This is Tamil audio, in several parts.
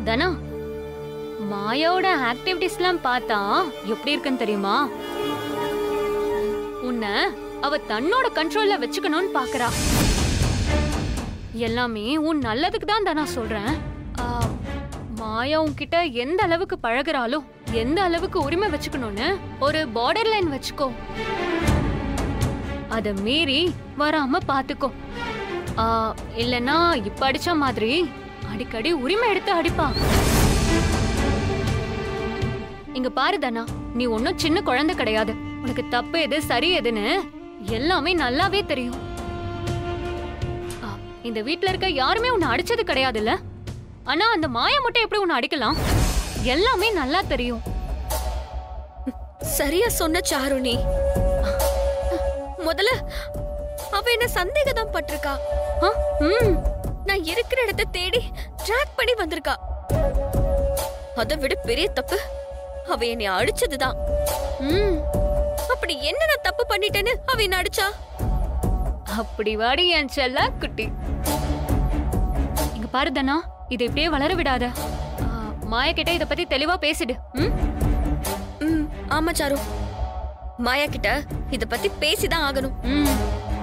தனா மாயாவோட ஆக்டிவிட்டிஸ்லாம் பார்த்தா எப்படி இருக்குன்னு தெரியுமா உன்னை அவ தன்னோட கண்ட்ரோல்ல வச்சுக்கணும்னு பாக்குறா எல்லாமே உன் நல்லதுக்கு தான் தனா சொல்றேன் ஆ, மாயா உன்கிட்ட எந்த அளவுக்கு பழகுறாளோ எந்த அளவுக்கு உரிமை வச்சுக்கணும்னு ஒரு பார்டர் லைன் வச்சுக்கோ அத மீறி வராம பாத்துக்கோ ஆ, இல்லனா இப்ப அடிச்ச மாதிரி அடிக்கடி உரிமை எடுத்து அடிப்பா இங்க பாரு தனா நீ ஒன்னும் சின்ன குழந்தை கிடையாது உனக்கு தப்பு எது சரி எதுன்னு எல்லாமே நல்லாவே தெரியும் ஆ, இந்த வீட்ல இருக்க யாருமே உன்னை அடிச்சது கிடையாதுல்ல ஆனா அந்த மாய மட்டும் எப்படி உன்னை அடிக்கலாம் எல்லாமே நல்லா தெரியும் சரியா சொன்ன சாரு நீ முதல்ல அவ என்ன சந்தேகதான் பட்டிருக்கா ஆ, ம் நான் இருக்கிற இடத்தை தேடி ட்ராக் பண்ணி வந்திருக்கா அதை விட பெரிய தப்பு அவ என்னை அடிச்சதுதான் ம் அப்படி என்ன நான் தப்பு பண்ணிட்டேன்னு அவ என்ன அடிச்சா அப்படி வாடி என் செல்ல குட்டி இங்க பாரு தனா இதை இப்படியே வளர விடாத ஆ, மாயா கிட்ட இத பத்தி தெளிவா பேசிடு ம் ம் ஆமா சாரு மாயா கிட்ட இத பத்தி பேசிதான் ஆகணும் ம்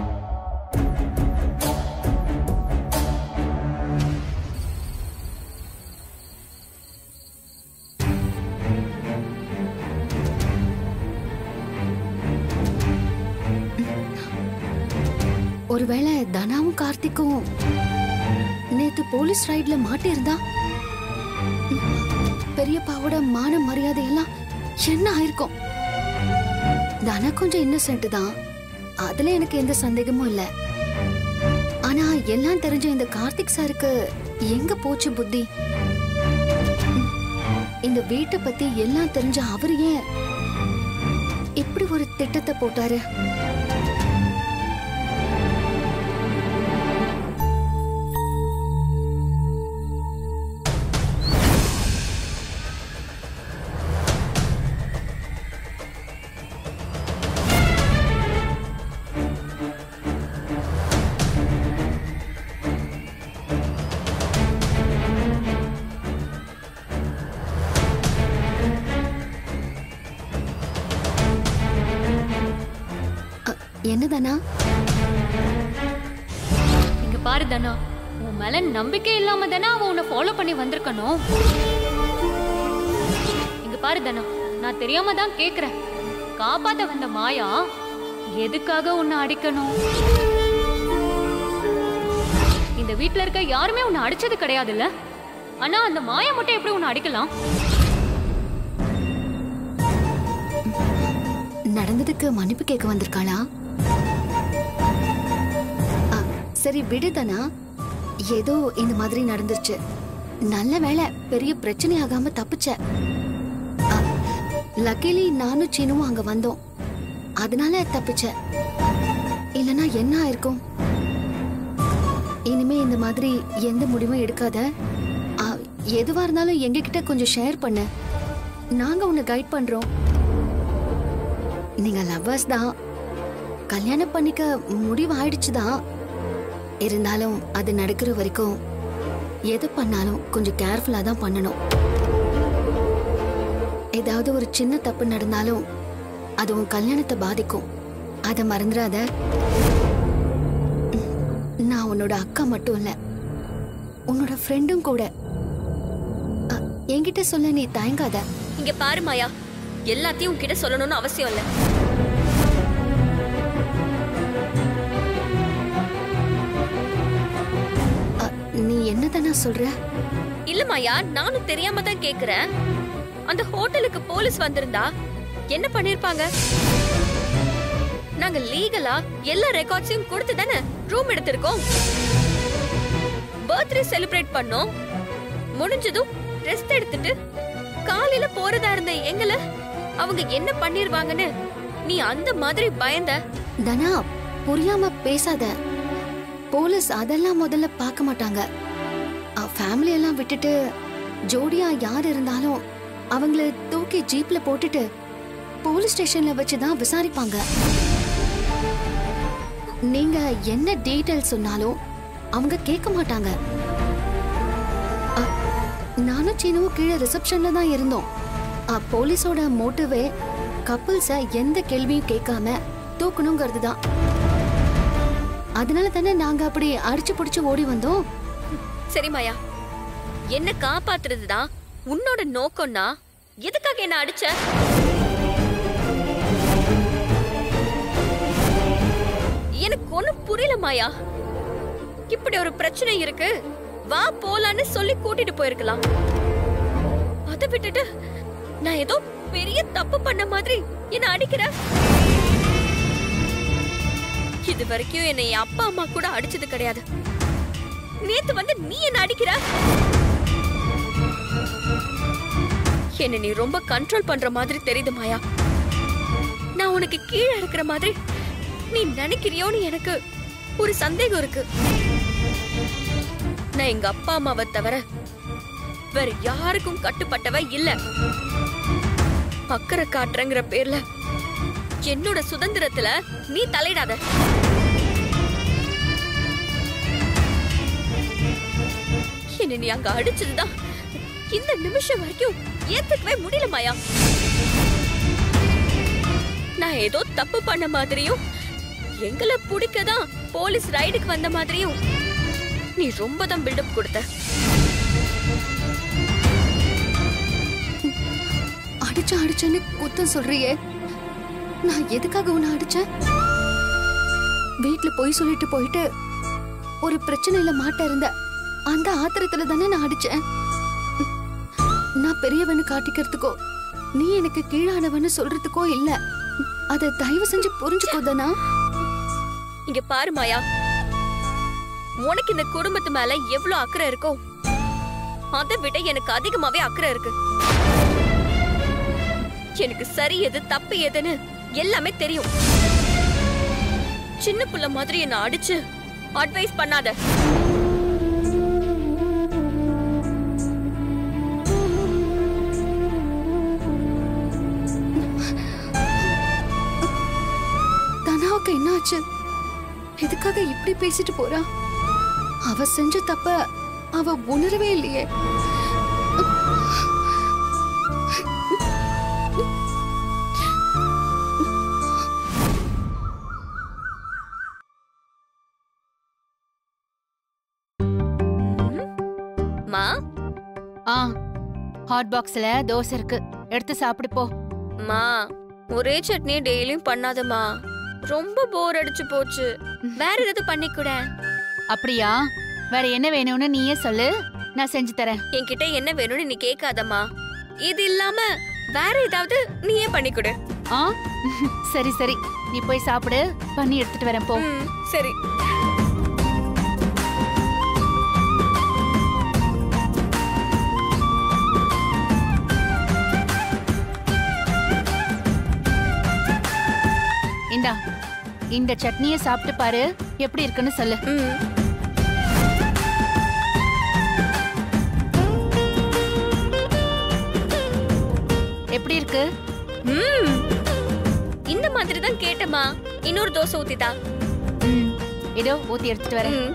ஒருவேளை தனாவும் கார்த்திக்கும் நேத்து போலீஸ் ரைட்ல மாட்டியிருந்தா பெரியப்பாவோட மான மரியாதை எல்லாம் என்ன ஆயிருக்கும் தனா கொஞ்சம் இன்னசென்ட் தான் அதுல எனக்கு எந்த சந்தேகமும் இல்ல ஆனா எல்லாம் தெரிஞ்ச இந்த கார்த்திக் சாருக்கு எங்க போச்சு புத்தி ம், இந்த வீட்டை பத்தி எல்லாம் தெரிஞ்ச அவரு ஏன் இப்படி ஒரு திட்டத்தை போட்டாரு அ, என்னதானா இங்க பாரு தனா உன் மேல நம்பிக்கை இல்லாம தானே அவன் உன்னை ஃபாலோ பண்ணி வந்திருக்கணும் இங்க பாரு தனா நான் தெரியாம தான் கேக்குறேன் காப்பாத்த வந்த மாயா எதுக்காக உன்னை அடிக்கணும் இந்த வீட்ல இருக்க யாருமே உன்னை அடிச்சது கிடையாதுல்ல ஆனா அந்த மாயா மட்டும் எப்படி உன்னை அடிக்கலாம் நடந்ததுக்கு மன்னிப்பு கேட்க வந்திருக்காளா அ, சரி விடுதனா ஏதோ இந்த மாதிரி நடந்துருச்சு நல்ல வேளை பெரிய பிரச்சனை ஆகாம தப்பிச்ச லக்கிலி நானும் சீனுவும் அங்க வந்தோம் அதனால தப்பிச்ச இல்லனா என்ன ஆயிருக்கும் இனிமே இந்த மாதிரி எந்த முடிவும் எடுக்காத அ, எதுவா இருந்தாலும் எங்ககிட்ட கொஞ்சம் ஷேர் பண்ணு நாங்க உன்னை கைட் பண்றோம் நீங்க லவ்வர்ஸ் தான் கல்யாணம் பண்ணிக்க முடிவு ஆயிடுச்சு தான் இருந்தாலும் அது நடக்கிற வரைக்கும் எது பண்ணாலும் கொஞ்சம் கேர்ஃபுல்லா தான் பண்ணணும் ஏதாவது ஒரு சின்ன தப்பு நடந்தாலும் அது உன் கல்யாணத்தை பாதிக்கும் அதை மறந்துடாத ம், நான் உன்னோட அக்கா மட்டும் இல்ல உன்னோட ஃப்ரெண்டும் கூட அ, என்கிட்ட சொல்ல நீ தயங்காத இங்க பாரு மாயா எல்லாத்தையும் உன்கிட்ட சொல்லணும்னு அவசியம் இல்ல அ, நீ என்னதானா சொல்ற இல்ல மாயா நானும் தெரியாம தான் கேக்குறேன் அந்த ஹோட்டலுக்கு போலீஸ் வந்திருந்தா என்ன பண்ணிருப்பாங்க நாங்க லீகலா எல்லா ரெக்கார்ட்ஸையும் கொடுத்து தானே ரூம் எடுத்திருக்கோம் பர்த்டே செலிப்ரேட் பண்ணோம் முடிஞ்சதும் ரெஸ்ட் எடுத்துட்டு காலையில போறதா இருந்த எங்கள அவங்க என்ன பண்ணிருவாங்கன்னு நீ அந்த மாதிரி பயந்த தனா புரியாம பேசாத போலீஸ் அதெல்லாம் முதல்ல பார்க்க மாட்டாங்க ஃபேமிலி எல்லாம் விட்டுட்டு ஜோடியா யார் இருந்தாலும் அவங்கள தூக்கி ஜீப்ல போட்டுட்டு போலீஸ் ஸ்டேஷன்ல வச்சு தான் விசாரிப்பாங்க நீங்க என்ன டீடைல் சொன்னாலும் அவங்க கேட்க மாட்டாங்க அ, நானும் நானும் சீனுவும் கீழே ரிசப்ஷன்ல தான் இருந்தோம் அ, போலீஸோட மோட்டிவே கப்பிள்ஸ எந்த கேள்வியும் கேட்காம தூக்கணுங்கிறது தான் அதனால தானே நாங்க அப்படி அடிச்சு பிடிச்சு ஓடி வந்தோம் சரி மாயா என்ன காப்பாத்துறதுதான் உன்னோட நோக்கம்னா எதுக்காக என்ன அடிச்ச எனக்கு ஒண்ணும் புரியல மாயா இப்படி ஒரு பிரச்சனை இருக்கு வா போலான்னு சொல்லி கூட்டிட்டு போயிருக்கலாம் அதை விட்டுட்டு நான் ஏதோ பெரிய தப்பு பண்ண மாதிரி என்ன அடிக்கிற இது வரைக்கும் என்னை என் அப்பா அம்மா கூட அடிச்சது கிடையாது நேத்து வந்து நீ என்ன அடிக்கிற என்ன நீ ரொம்ப கண்ட்ரோல் பண்ற மாதிரி தெரியுது மாயா நான் உனக்கு கீழே இருக்கிற மாதிரி நீ நினைக்கிறியோன்னு எனக்கு ஒரு சந்தேகம் இருக்கு நான் எங்க அப்பா அம்மாவை தவிர வேற யாருக்கும் கட்டுப்பட்டவ இல்ல அக்கறை காட்டுறங்கிற பேர்ல என்னோட சுதந்திரத்துல நீ தலையிடாத என்ன நீ அங்க அடிச்சதுதான் இந்த நிமிஷம் வரைக்கும் ஏத்துக்கவே முடியல மாயா நான் ஏதோ தப்பு பண்ண மாதிரியும் எங்களை பிடிக்கதான் போலீஸ் ரைடுக்கு வந்த மாதிரியும் நீ ரொம்ப தான் பில்டப் கொடுத்த அடிச்சு அடிச்சேன்னு குத்தம் சொல்றியே நான் எதுக்காக உன்னை அடிச்சேன் வீட்ல போய் சொல்லிட்டு போயிட்டு ஒரு பிரச்சனையில மாட்ட இருந்த அந்த ஆத்திரத்துல தானே நான் அடிச்சேன் நான் பெரியவன்னு காட்டிக்கிறதுக்கோ நீ எனக்கு கீழானவன்னு சொல்றதுக்கோ இல்ல அதை தயவு செஞ்சு புரிஞ்சுக்கோதனா இங்க பாரு மாயா உனக்கு இந்த குடும்பத்து மேல எவ்வளவு அக்கறை இருக்கோ அதை விட எனக்கு அதிகமாவே அக்கறை இருக்கு எனக்கு சரி எது தப்பு எதுன்னு எல்லாமே தெரியும் சின்ன புள்ள மாதிரி என்ன அடிச்சு அட்வைஸ் பண்ணாத தனாவுக்கு என்னாச்சு எதுக்காக இப்படி பேசிட்டு போறா அவ செஞ்ச தப்ப அவ உணரவே இல்லையே மா ஆ ஹாட் பாக்ஸ்ல தோசை இருக்கு எடுத்து சாப்பிடு போ மா ஒரே சட்னி டெய்லியும் பண்ணாதம்மா ரொம்ப போர் அடிச்சு போச்சு வேற ஏதாவது பண்ணிக்கூட அப்படியா வேற என்ன வேணும்னு நீயே சொல்லு நான் செஞ்சு தரேன் என்கிட்ட என்ன வேணும்னு நீ கேட்காதம்மா இது இல்லாம வேற ஏதாவது நீயே பண்ணி கொடு ஆ சரி சரி நீ போய் சாப்பிடு பண்ணி எடுத்துட்டு வரேன் போ ம், சரி இந்தா இந்த சட்னியை சாப்பிட்டு பாரு எப்படி இருக்குன்னு சொல்லு ம். எப்படி இருக்கு ம். இந்த மாதிரி தான் கேட்டமா இன்னொரு தோசை ஊத்திதா ம், இதோ ஊத்தி எடுத்துட்டு வரேன் ம்.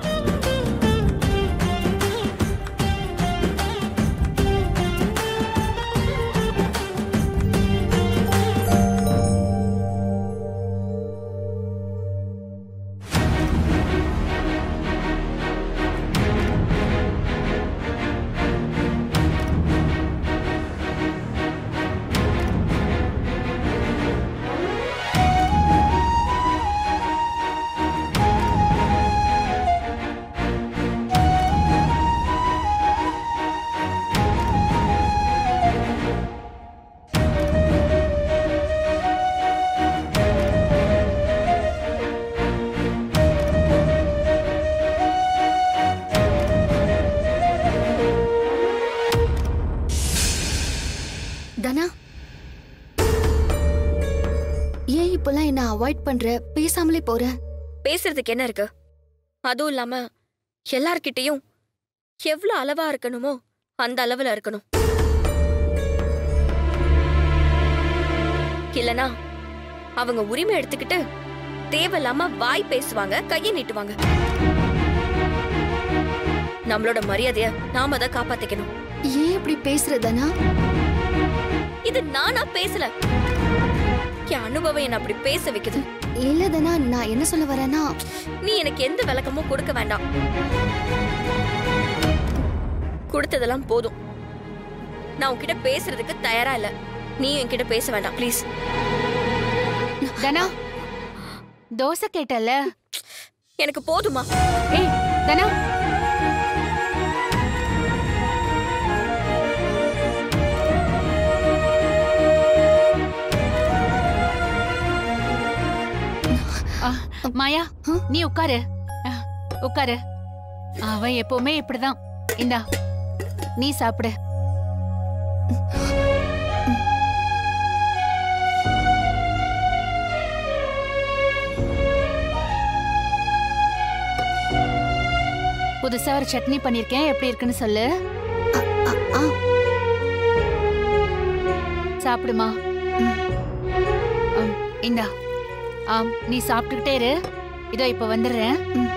தனா ஏன் இப்பெல்லாம் என்ன அவாய்ட் பண்ற பேசாமலே போற பேசுறதுக்கு என்ன இருக்கு அதுவும் இல்லாம எல்லார்கிட்டயும் எவ்வளவு அளவா இருக்கணுமோ அந்த அளவுல இருக்கணும் இல்லனா அவங்க உரிமை எடுத்துக்கிட்டு தேவையில்லாம வாய் பேசுவாங்க கையை நீட்டுவாங்க நம்மளோட மரியாதைய நாம தான் காப்பாத்திக்கணும் ஏன் இப்படி பேசுற தனா இது நானா பேசல என் அனுபவம் என்ன அப்படி பேச வைக்குது இல்ல தனா நான் என்ன சொல்ல வரேன்னா நீ எனக்கு எந்த விளக்கமும் கொடுக்க வேண்டாம் கொடுத்ததெல்லாம் போதும் நான் உன்கிட்ட பேசுறதுக்கு தயாரா இல்ல நீ என்கிட்ட பேச வேண்டாம் ப்ளீஸ் தனா தோசை கேட்டல எனக்கு போதுமா ஏய் தனா ஆ, மாயா ஆ? நீ உட்காரு ஆ, உட்காரு அவன் எப்பவுமே இப்படிதான் இந்தா நீ சாப்பிடு புதுசா ஒரு சட்னி பண்ணிருக்கேன் எப்படி இருக்குன்னு சொல்லு அ, அ, ஆ, சாப்பிடுமா ஆம், இந்தா ஆம் நீ சாப்பிட்டுக்கிட்டே இரு இதோ இப்ப வந்துடுறேன் ம்.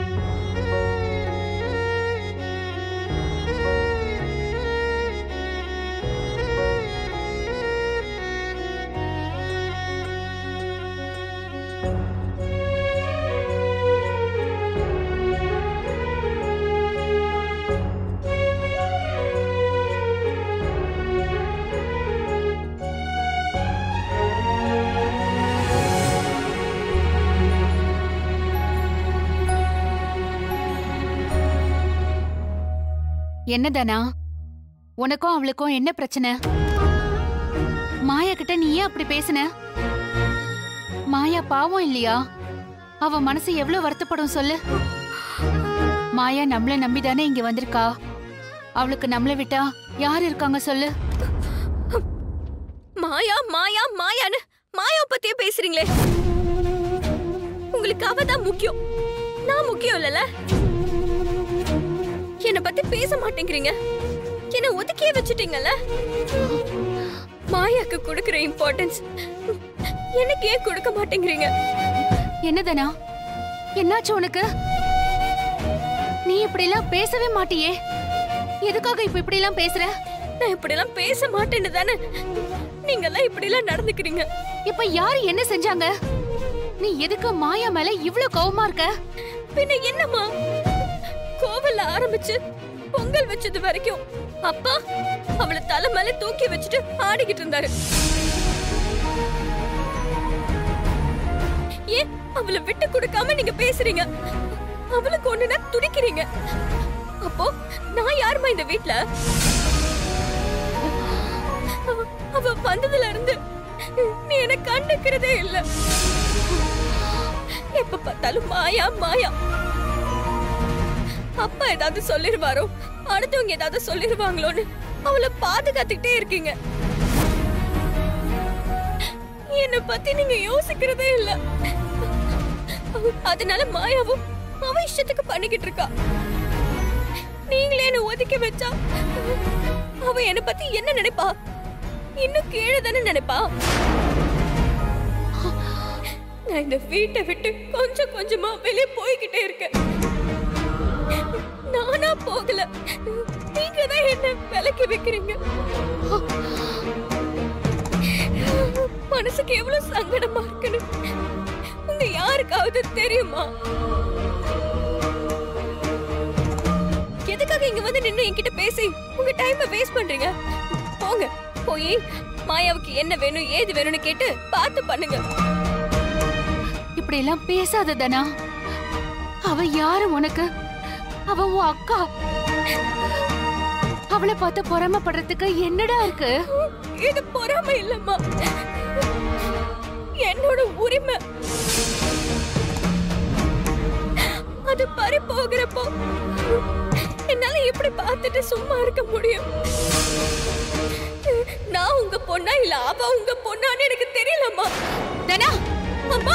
என்ன தானா உனக்கும் அவளுக்கும் என்ன பிரச்சனை மாயா கிட்ட நீ ஏன் அப்படி பேசுன மாயா பாவம் இல்லையா அவ மனசு எவ்வளவு வருத்தப்படும் சொல்லு மாயா நம்மள நம்பிதானே இங்க வந்திருக்கா அவளுக்கு நம்மள விட்டா யார் இருக்காங்க சொல்லு மாயா மாயா மாயான்னு மாயா பத்தியே பேசுறீங்களே உங்களுக்கு அவ தான் முக்கியம் நான் முக்கியம் இல்லல என்ன பத்தி பேச மாட்டேங்கிறீங்க என்ன ஒதுக்கியே வச்சுட்டீங்கல்ல மாயாக்கு கொடுக்கிற இம்பார்ட்டன்ஸ் எனக்கு ஏன் கொடுக்க மாட்டேங்கிறீங்க என்னதனா என்னாச்சு உனக்கு நீ இப்படி எல்லாம் பேசவே மாட்டியே எதுக்காக இப்ப இப்படி எல்லாம் பேசுற நான் இப்படி எல்லாம் பேச மாட்டேன்னு தானே நீங்க எல்லாம் இப்படி எல்லாம் நடந்துக்கிறீங்க இப்ப யாரு என்ன செஞ்சாங்க நீ எதுக்கு மாயா மேல இவ்ளோ கோவமா இருக்க பின்ன என்னம்மா கோவில்ல ஆரம்பிச்சு பொங்கல் வச்சது வரைக்கும் அப்பா அவளை தலை மேல தூக்கி வச்சுட்டு ஆடிக்கிட்டு இருந்தாரு ஏன் அவளை விட்டு கொடுக்காம நீங்க பேசுறீங்க அவளுக்கு ஒண்ணுனா துடிக்கிறீங்க அப்போ நான் யாருமா இந்த வீட்ல அவ- அவ வந்ததுல இருந்து நீ என்ன கண்டுக்கிறதே இல்ல எப்ப பார்த்தாலும் மாயா மாயா அப்பா ஏதாவது சொல்லிருவாரோ அடுத்தவங்க ஏதாவது சொல்லிருவாங்களோன்னு அவளை பாதுகாத்துக்கிட்டே இருக்கீங்க என்ன பத்தி நீங்க யோசிக்கிறதே இல்ல அதனால மாயாவும் அவ இஷ்டத்துக்கு பண்ணிக்கிட்டு இருக்கா நீங்களே என்ன ஒதுக்கி வச்சா அவ என்ன பத்தி என்ன நினைப்பா இன்னும் கீழே தானே நினைப்பா நான் இந்த வீட்டை விட்டு கொஞ்சம் கொஞ்சமா வெளியே போய்கிட்டே இருக்கேன் நானா போகல நீங்க தான் என்ன விலக்கி வைக்கிறீங்க மனசுக்கு எவ்வளவு சங்கடமா இருக்குன்னு உங்க யாருக்காவது தெரியுமா எதுக்காக இங்க வந்து நின்னு என்கிட்ட பேசி உங்க டைமை வேஸ்ட் பண்றீங்க போங்க போய் மாயாவுக்கு என்ன வேணும் ஏது வேணும்னு கேட்டு பார்த்து பண்ணுங்க இப்படி எல்லாம் பேசாத தனா அவ யாரு உனக்கு அவ உன் அக்கா அவளை பார்த்து பொறாமப்படுறதுக்கு என்னடா இருக்கு இது பொறாமை இல்லம்மா என்னோட உரிமை அது பறி போகிறப்போ என்னால எப்படி பார்த்துட்டு சும்மா இருக்க முடியும் நான் உங்க பொண்ணா இல்ல அவ உங்க பொண்ணான்னு எனக்கு தெரியலம்மா தனா அம்மா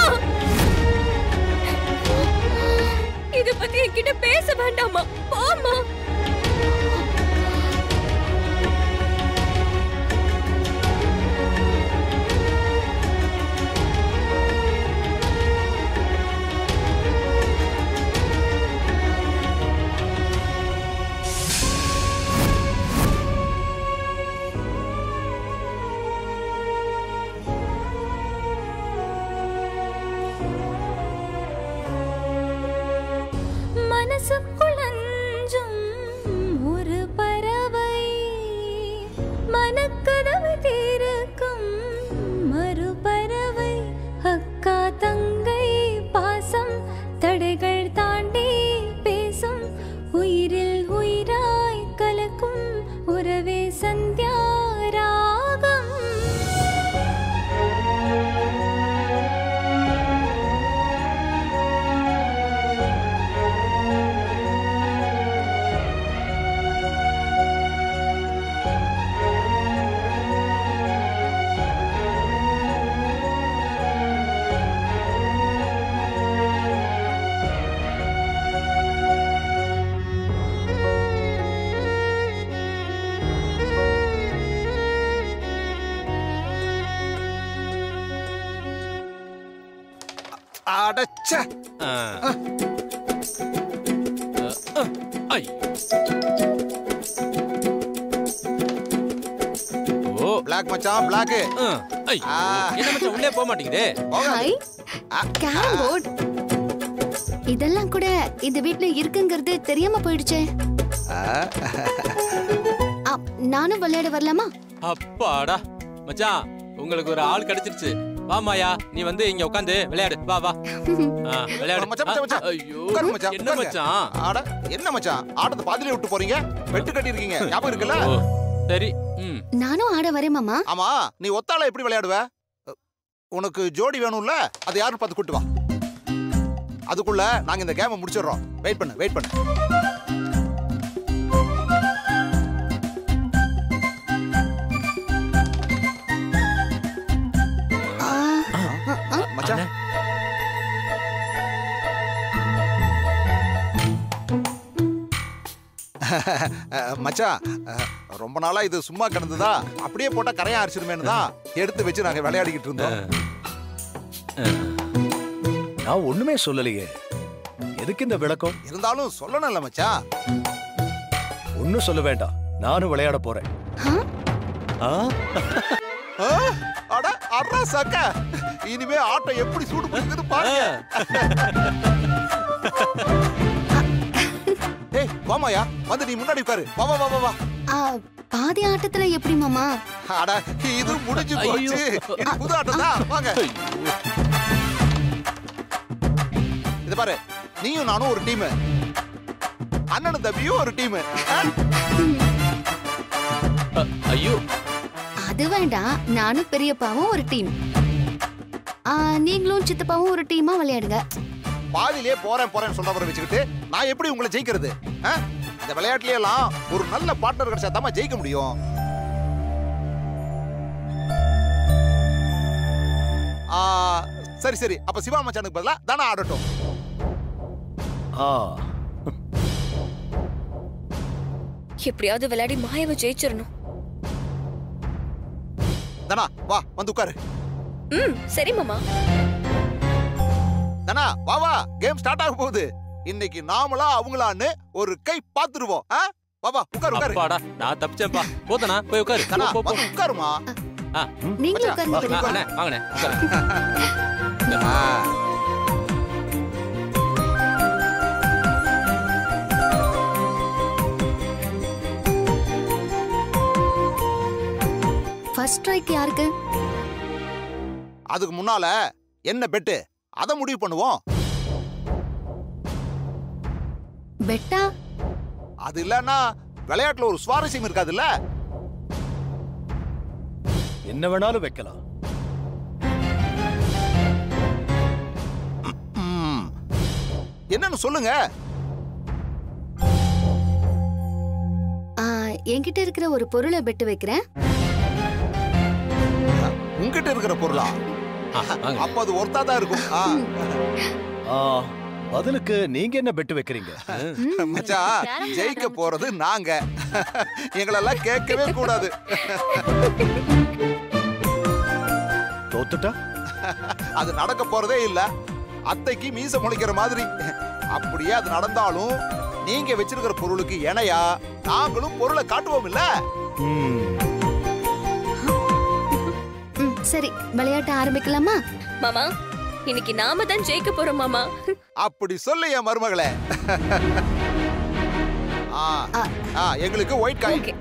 இத பத்தி என்கிட்ட பேச வேண்டாமா போம்மா ச்சே ஆ. ஐ. ஓ பிளாக் மச்சான் பிளாக் ஆ. ஐ. ஆ. என்ன மச்சான் உள்ளே போக மாட்டேங்குதே ஹாய் கேரம் போர்ட் இதெல்லாம் கூட இந்த வீட்ல இருக்குங்கிறது தெரியாம போயிடுச்சே அ, நானும் விளையாட வரலாமா அப்பாடா மச்சான் உங்களுக்கு ஒரு ஆள் கிடைச்சிருச்சு வா மாயா நீ வந்து இங்க உட்காந்து விளையாடு வா வா ஆ, விளையாடு மச்சான், மச்சான், மச்சான். ஆ, ஐயோ உட்காருங்க மச்சான், என்ன உட்காருங்க. மச்சான் ஆட என்ன மச்சான் ஆட்டத்தை பாதியிலே விட்டு போறீங்க வெட்டு கட்டி இருக்கீங்க ஞாபகம் இருக்குல்ல ஓ, சரி ம் நானும் ஆட வரேன் மாமா ஆமா நீ ஒத்தாள எப்படி விளையாடுவ உனக்கு ஜோடி வேணும்ல அது யாருன்னு பார்த்து கூட்டு வா அதுக்குள்ள நாங்க இந்த கேமை முடிச்சிடுறோம் வெயிட் பண்ணு வெயிட் பண்ணு ஆ, அ, அ, மச்சான் அஹ், மச்சான் அஹ், ரொம்ப நாளா இது சும்மா கிடந்ததா அப்படியே போட்டா கரையா அரிச்சிருமேனு தான் எடுத்து வச்சு நாங்க விளையாடிக்கிட்டு இருந்தோம் நான் ஒண்ணுமே சொல்லலையே எதுக்கு இந்த விளக்கம் இருந்தாலும் சொல்லணும்ல மச்சான் ஒண்ணும் சொல்ல வேண்டாம் நானும் விளையாட போறேன் ஆ, ஆ? ஆ? அட அட்ரா சக்க இனிமே ஆட்டம் எப்படி சூடு பிடிக்குதுன்னு பாருங்க ஏய் வாமாயா வந்து நீ முன்னாடி உட்காரு வா வா வா வா வா ஆ, பாதி ஆட்டத்துல எப்படி மாமா அட இது முடிஞ்சு போச்சு இது புது ஆட்டம் தான் வாங்க இது பாரு நீயும் நானும் ஒரு டீம் அண்ணனும் தம்பியும் ஒரு டீம் அ, ஐயோ அது வேண்டாம் நானும் பெரியப்பாவும் ஒரு டீம் நீங்களும் சித்தப்பாவும் ஒரு டீமா விளையாடுங்க பாதியிலே போறேன் போறேன்னு சொல்றவரை வச்சுக்கிட்டு நான் எப்படி உங்களை ஜெயிக்கிறது ஆ? இந்த விளையாட்டுல எல்லாம் ஒரு நல்ல பார்ட்னர் கிடைச்சா தான் ஜெயிக்க முடியும் ஆ, சரி சரி அப்ப சிவா மச்சானுக்கு பதிலா தானே ஆடட்டும் ஆ எப்படியாவது விளையாடி மாயாவை ஜெயிச்சிடணும் தனா வா வந்து உட்காரு ம் சரி மாமா தனா வா வா கேம் ஸ்டார்ட் ஆக போகுது இன்னைக்கு நாமளா அவங்களான்னு ஒரு கை பாத்துருவோம் ஆ? வா வா உட்காரு உட்காரு அப்பாடா நான் தப்பிச்சேன்ப்பா போத்தனா போய் உட்காரு தனா போ, போ, போ. வந்து உட்காருமா நீங்களும் மச்சான், உட்காருங்க ஆ, பெரியப்பா அண்ணே, வாங்கண்ணே உட்காரு. ஆ. ஃபர்ஸ்ட் ஸ்ட்ரைக் யாருக்கு அதுக்கு முன்னால என்ன பெட்டு அதை முடிவு பண்ணுவோம் பெட்டா அது இல்லன்னா விளையாட்டுல ஒரு சுவாரஸ்யம் இருக்காதுல்ல என்ன வேணாலும் வைக்கலாம் ம். என்னன்னு சொல்லுங்க ஆ, என்கிட்ட இருக்கிற ஒரு பொருளை பெட்டு வைக்கிறேன் உங்ககிட்ட இருக்கிற பொருளா ஆ, வாங்க. அப்ப அது ஒர்த்தா தான் இருக்கும் ஆ. ஆ பதிலுக்கு நீங்க என்ன பெட்டு வைக்கிறீங்க மச்சான் ஜெயிக்க போறது நாங்க எங்களெல்லாம் கேட்கவே கூடாது தோத்துட்டா அது நடக்க போறதே இல்ல அத்தைக்கு மீச முளைக்கிற மாதிரி அப்படியே அது நடந்தாலும் நீங்க வச்சிருக்கிற பொருளுக்கு இணையா நாங்களும் பொருளை காட்டுவோம் இல்ல ம், ம், சரி விளையாட்ட ஆரம்பிக்கலாமா மாமா இன்னைக்கு நாம தான் ஜெயிக்க போறோம் மாமா அப்படி சொல்லு என் மருமகளே ஆ, ஆ, எங்களுக்கு ஒயிட் காயின் ஓகே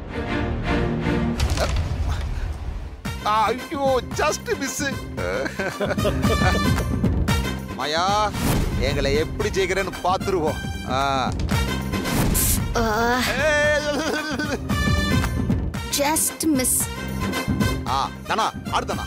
ஐயோ ஜஸ்ட் மிஸ் மாயா எங்களை எப்படி ஜெயிக்கிறேன்னு பாத்துருவோம் ஆ. ஜஸ்ட் மிஸ் ஆ தானா அடுத்தனா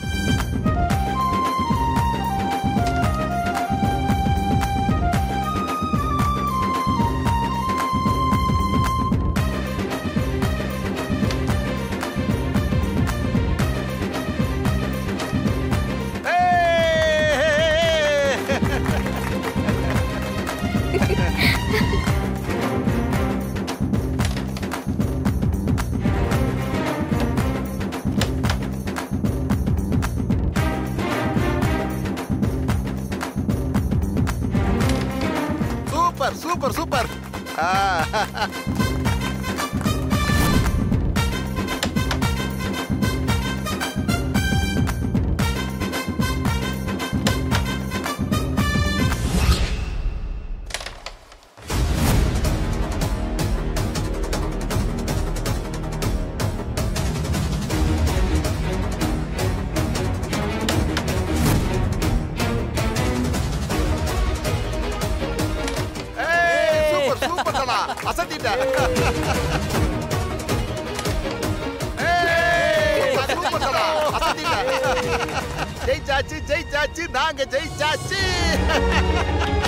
சூப்பர் சூப்பர் ஆ. ஏய், சூப்பர் சூப்பர் தலா அசத்திட்ட ஏய், சூப்பர் தலா அசத்திட்ட ஜெயிச்சாச்சு ஜெயிச்சாச்சு நாங்க ஜெயிச்சாச்சு